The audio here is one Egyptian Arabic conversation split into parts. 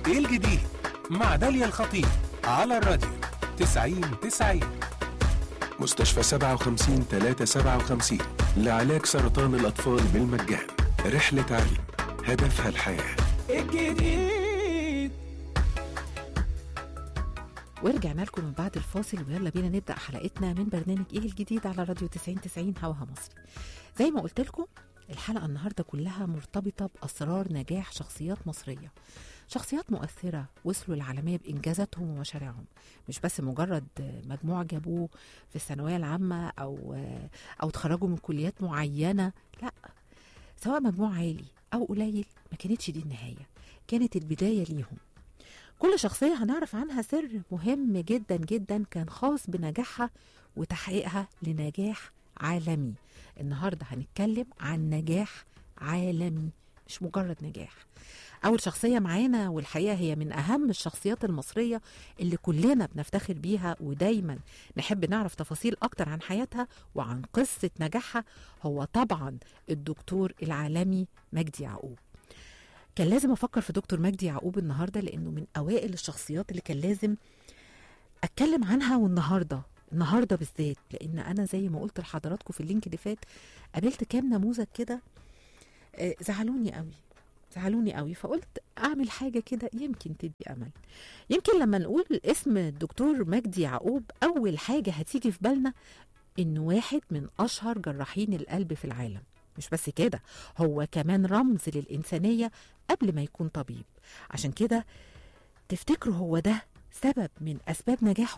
ايه الجديد مع داليا الخطيب على الراديو 90 90 مستشفى 57 357 لعلاج سرطان الأطفال بالمجان رحلة علم هدفها الحياة الجديد ورجعنا لكم من بعد الفاصل ويلا بينا نبدا حلقتنا من برنامج ايه الجديد على راديو 90 90 هواها مصري زي ما قلت لكم الحلقه النهارده كلها مرتبطه باسرار نجاح شخصيات مصريه شخصيات مؤثره وصلوا العالميه بانجازاتهم ومشاريعهم مش بس مجرد مجموع جابوه في الثانويه العامه او او تخرجوا من كليات معينه لا سواء مجموع عالي او قليل ما كانتش دي النهايه كانت البدايه ليهم كل شخصية هنعرف عنها سر مهم جدا جدا كان خاص بنجاحها وتحقيقها لنجاح عالمي النهاردة هنتكلم عن نجاح عالمي مش مجرد نجاح أول شخصية معانا والحقيقة هي من أهم الشخصيات المصرية اللي كلنا بنفتخر بيها ودايما نحب نعرف تفاصيل أكتر عن حياتها وعن قصة نجاحها هو طبعا الدكتور العالمي مجدي يعقوب كان لازم افكر في دكتور مجدي يعقوب النهارده لانه من اوائل الشخصيات اللي كان لازم اتكلم عنها والنهارده النهارده بالذات لان انا زي ما قلت لحضراتكم في اللينك اللي فات قابلت كام نموذج كده آه، زعلوني قوي زعلوني قوي فقلت اعمل حاجه كده يمكن تدي امل يمكن لما نقول اسم الدكتور مجدي يعقوب اول حاجه هتيجي في بالنا انه واحد من اشهر جراحين القلب في العالم مش بس كده هو كمان رمز للإنسانية قبل ما يكون طبيب عشان كده تفتكروا هو ده سبب من أسباب نجاحه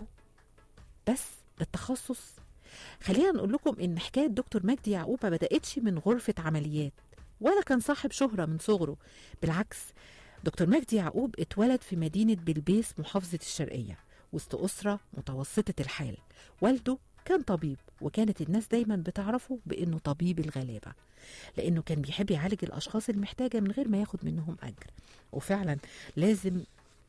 بس التخصص خلينا نقول لكم إن حكاية دكتور مجدي يعقوب ما بدأتش من غرفة عمليات ولا كان صاحب شهرة من صغره بالعكس دكتور مجدي يعقوب اتولد في مدينة بلبيس محافظة الشرقية وسط أسرة متوسطة الحال والده كان طبيب وكانت الناس دايما بتعرفه بانه طبيب الغلابه لانه كان بيحب يعالج الاشخاص المحتاجه من غير ما ياخد منهم اجر وفعلا لازم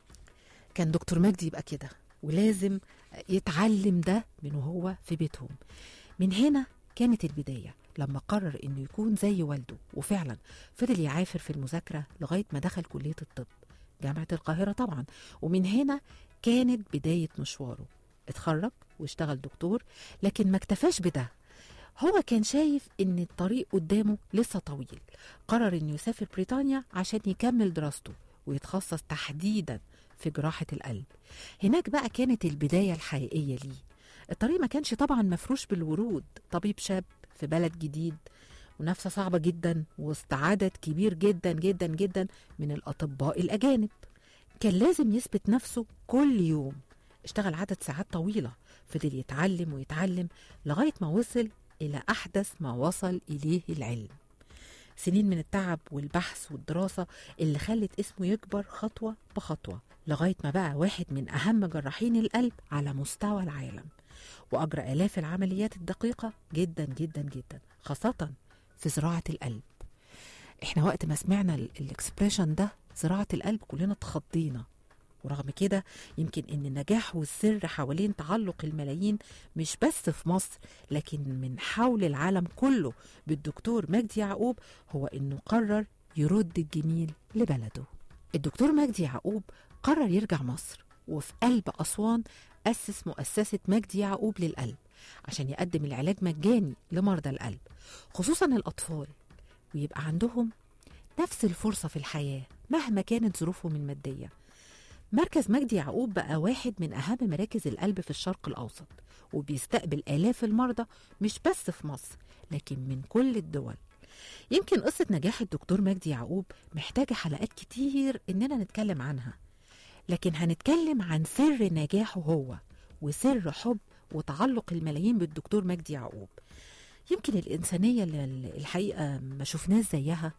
كان دكتور مجدي يبقى كده ولازم يتعلم ده من وهو في بيتهم من هنا كانت البدايه لما قرر انه يكون زي والده وفعلا فضل يعافر في المذاكره لغايه ما دخل كليه الطب جامعه القاهره طبعا ومن هنا كانت بدايه مشواره اتخرج واشتغل دكتور لكن ما اكتفاش بده هو كان شايف ان الطريق قدامه لسه طويل قرر انه يسافر بريطانيا عشان يكمل دراسته ويتخصص تحديدا في جراحة القلب هناك بقى كانت البداية الحقيقية ليه الطريق ما كانش طبعا مفروش بالورود طبيب شاب في بلد جديد منافسة صعبة جدا وسط عدد كبير جدا جدا جدا من الأطباء الأجانب كان لازم يثبت نفسه كل يوم اشتغل عدد ساعات طويلة فضل يتعلم ويتعلم لغاية ما وصل إلى أحدث ما وصل إليه العلم سنين من التعب والبحث والدراسة اللي خلت اسمه يكبر خطوة بخطوة لغاية ما بقى واحد من أهم جراحين القلب على مستوى العالم وأجرى آلاف العمليات الدقيقة جدا جدا جدا خاصة في زراعة القلب احنا وقت ما سمعنا الاكسبريشن ده زراعة القلب كلنا اتخضينا ورغم كده يمكن ان النجاح والسر حوالين تعلق الملايين مش بس في مصر لكن من حول العالم كله بالدكتور مجدي يعقوب هو انه قرر يرد الجميل لبلده الدكتور مجدي يعقوب قرر يرجع مصر وفي قلب أسوان أسس مؤسسة مجدي يعقوب للقلب عشان يقدم العلاج مجاني لمرضى القلب خصوصا الأطفال ويبقى عندهم نفس الفرصة في الحياة مهما كانت ظروفهم المادية مركز مجدي يعقوب بقى واحد من أهم مراكز القلب في الشرق الأوسط وبيستقبل آلاف المرضى مش بس في مصر لكن من كل الدول يمكن قصة نجاح الدكتور مجدي يعقوب محتاجة حلقات كتير إننا نتكلم عنها لكن هنتكلم عن سر نجاحه هو وسر حب وتعلق الملايين بالدكتور مجدي يعقوب يمكن الإنسانية اللي الحقيقة ما شفناش زيها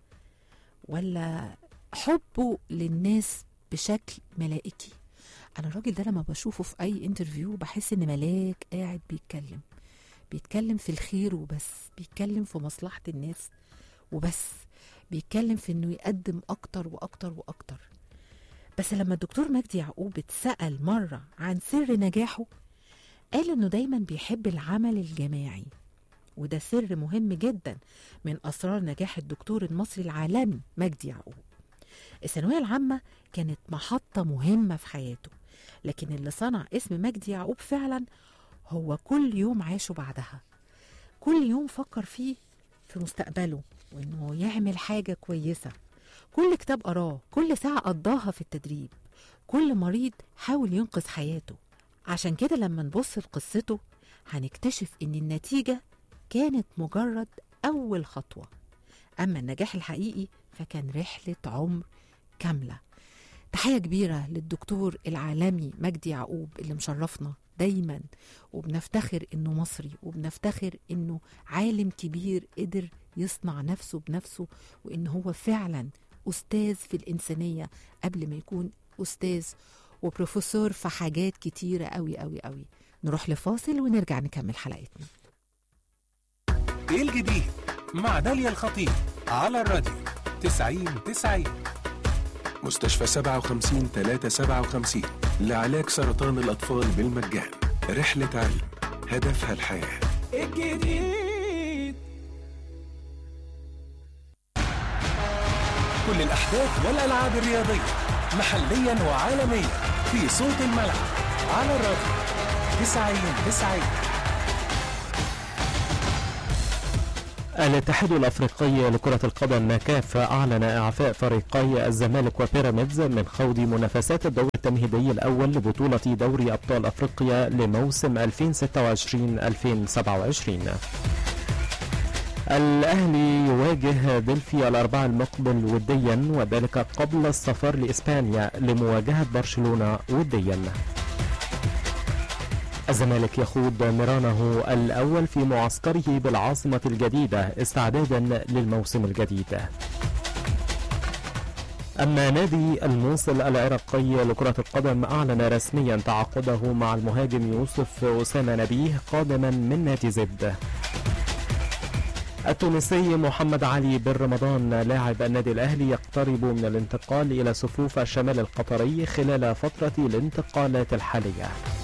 ولا حبه للناس بشكل ملائكي انا الراجل ده لما بشوفه في اي انترفيو بحس ان ملاك قاعد بيتكلم بيتكلم في الخير وبس بيتكلم في مصلحة الناس وبس بيتكلم في انه يقدم اكتر واكتر واكتر بس لما الدكتور مجدي يعقوب اتسأل مرة عن سر نجاحه قال انه دايما بيحب العمل الجماعي وده سر مهم جدا من اسرار نجاح الدكتور المصري العالمي مجدي يعقوب الثانوية العامة كانت محطة مهمة في حياته لكن اللي صنع اسم مجدي يعقوب فعلا هو كل يوم عاشه بعدها كل يوم فكر فيه في مستقبله وإنه يعمل حاجة كويسة كل كتاب قراه كل ساعة قضاها في التدريب كل مريض حاول ينقذ حياته عشان كده لما نبص لقصته هنكتشف إن النتيجة كانت مجرد أول خطوة أما النجاح الحقيقي فكان رحلة عمر كاملة تحية كبيرة للدكتور العالمي مجدي يعقوب اللي مشرفنا دايما وبنفتخر انه مصري وبنفتخر انه عالم كبير قدر يصنع نفسه بنفسه وان هو فعلا استاذ في الانسانيه قبل ما يكون استاذ وبروفيسور في حاجات كتيره قوي قوي قوي نروح لفاصل ونرجع نكمل حلقتنا ايه الجديد مع داليا الخطيب على الراديو 90 90 مستشفى 57 357 لعلاج سرطان الأطفال بالمجان رحلة علم هدفها الحياة الجديد كل الأحداث والألعاب الرياضية محليا وعالميا في صوت الملعب على الراديو 90 90 الاتحاد الافريقي لكرة القدم كاف اعلن اعفاء فريقي الزمالك وبيراميدز من خوض منافسات الدور التمهيدي الاول لبطولة دوري ابطال افريقيا لموسم 2026-2027 الأهلي يواجه دلفي الأربعاء المقبل وديا وذلك قبل السفر لإسبانيا لمواجهة برشلونة وديا الزمالك يخوض مرانه الأول في معسكره بالعاصمة الجديدة استعدادا للموسم الجديد أما نادي الموصل العراقي لكرة القدم أعلن رسميا تعاقده مع المهاجم يوسف أسامة نبيه قادما من نادي زد التونسي محمد علي بن رمضان لاعب النادي الأهلي يقترب من الانتقال إلى صفوف الشمال القطري خلال فترة الانتقالات الحالية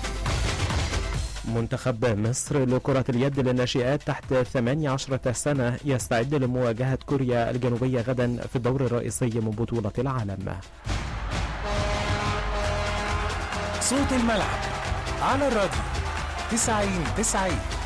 منتخب مصر لكرة اليد للناشئات تحت 18 سنة يستعد لمواجهة كوريا الجنوبية غدا في الدور الرئيسي من بطولة العالم صوت الملعب على الراديو 90 90